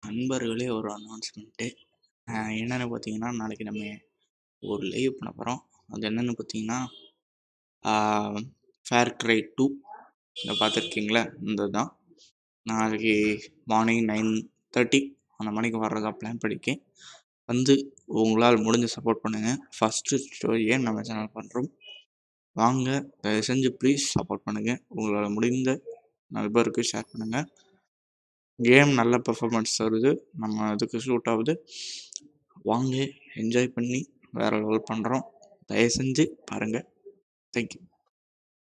நண்பர்களே ஒரு அனௌன்ஸ்மெண்ட்டு என்னென்னு பார்த்தீங்கன்னா நாளைக்கு நம்ம ஒரு லைவ் பண்ண போகிறோம் அது என்னென்னு பார்த்தீங்கன்னா ஃபேர் ட்ரை டூ இதை பார்த்துருக்கீங்களா இந்த தான் நாளைக்கு மார்னிங் நைன் தேர்ட்டி அந்த மணிக்கு வர்றதா பிளான் பண்ணியிருக்கேன் வந்து உங்களால் முடிஞ்ச சப்போர்ட் பண்ணுங்கள் ஃபஸ்ட்டு ஸ்டோரியே நம்ம சேனல் பண்ணுறோம் வாங்க தயவு செஞ்சு ப்ளீஸ் சப்போர்ட் பண்ணுங்கள் உங்களால் முடிந்த நண்பருக்கு ஷேர் பண்ணுங்கள் கேம் நல்ல பெர்ஃபார்மன்ஸ் தருது நம்ம இதுக்கு சூட் ஆகுது வாங்க என்ஜாய் பண்ணி வேறு லெவல் பண்ணுறோம் தயவு செஞ்சு பாருங்கள் தேங்க்யூ